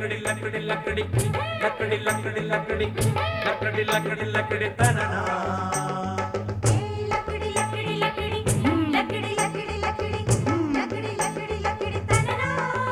லக்கடி லக்கடி லக்கடி லக்கடி லக்கடி லக்கடி லக்கடி லக்கடி லக்கடி தனனா லக்கடி லக்கடி லக்கடி லக்கடி லக்கடி லக்கடி லக்கடி லக்கடி லக்கடி தனனா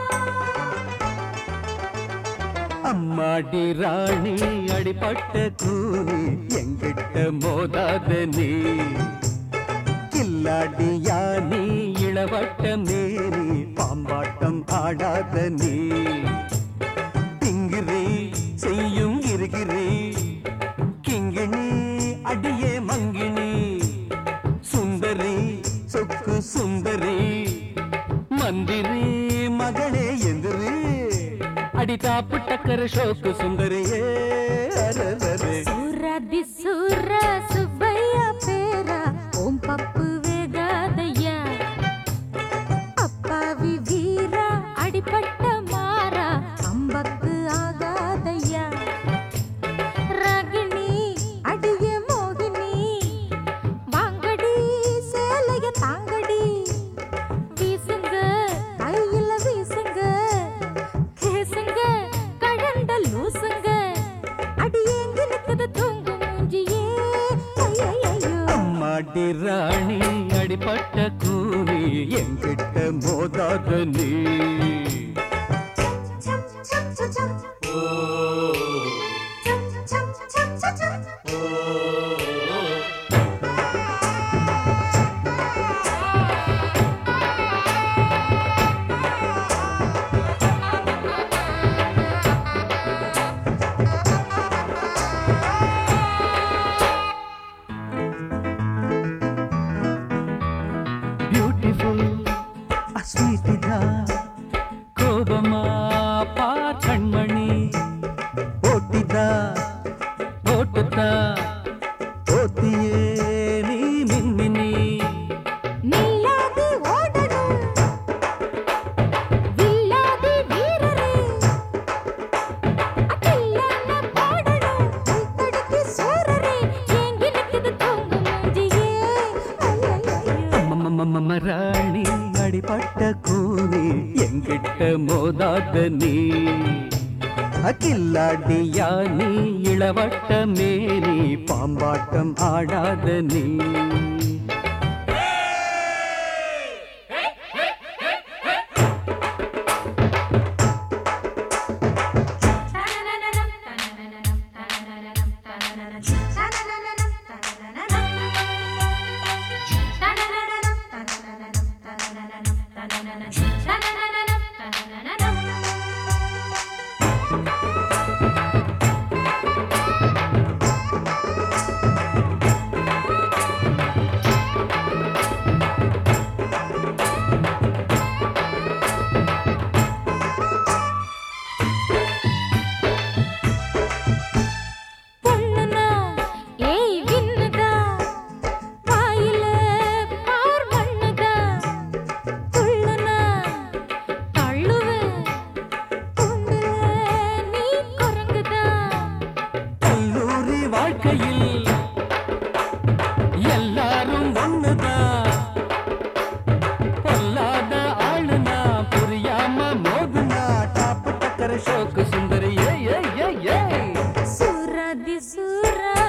அம்மாடி ராணி அடிபட்ட கூனி எங்கிட்ட மோதாத நீ கில்லாடி யானி இளவட்ட மேனி பாம்பாட்டம் ஆடாத நீ திங்கிரி செய்யும் இருகிரி கிங்கிணி அடியே மங்கிணி சுந்தரி சொக்கு சுந்தரி மந்திரி மகளே எந்திரி அடி தாப்பு டக்கர ஷோக்கு சுந்தரியே அரரரே. சூராதி சூர சுப்பைய பேரா ஓம் பப்பு வேகாதையா அப்பாவி வீரா அடிபட்ட மாறா அம்பக்கு ஆகாதையா ராகிணி அடிய மோகினி வாங்கடி சேலைய தாங்கடி வீசுங்க கையில வீசுங்க கேசுங்க கடண்ட லூசுங்க அடியேங்க நிக்குது தூங்கு மூஞ்சியே ஐயையையோ. அம்மாடி ராணி அடிபட்ட கூனி எங்கிட்ட மோதாத நீ சம், சம், சம், சம். சம், சம், சம், சம், சம். பியூட்டிஃபுல் அஸ்வீட்டிதா கோபமா பா கண்மணி ஓட்டிதா ஓட்டுதா ஓத்தியே நீ மின்மினி நில்லாது ஓடணும் வில்லாது வீரரே அகில்லான பாடணும் கைத்தடிக்கு சூரரே ஏங்கி நிக்குது தூங்கு மூஞ்சியே ஐயையையோ. மமமமம ராணி அடிபட்ட கூனி எங்கிட்ட மோதாத நீ அகில்லாடியா நீ இளவட்ட மேனி பாம்பாட்டம் ஆடாத நீ பொண்ணுனா ஏய் விண்ணுதா வாயில பார் மண்ணுதா துள்ளுனா தள்ளுவேன் துண்டுல நீ குரங்குதா கல்லூரி வாழ்க்கையில் எல்லாரும் ஒண்ணுதான் பொல்லாத ஆளுனா புரியாம மோதுனா டாப்பு டக்கர ஷோக்கு சுந்தரி ஏய் ஏய் ஏய் ஏய் சூராதி சூரா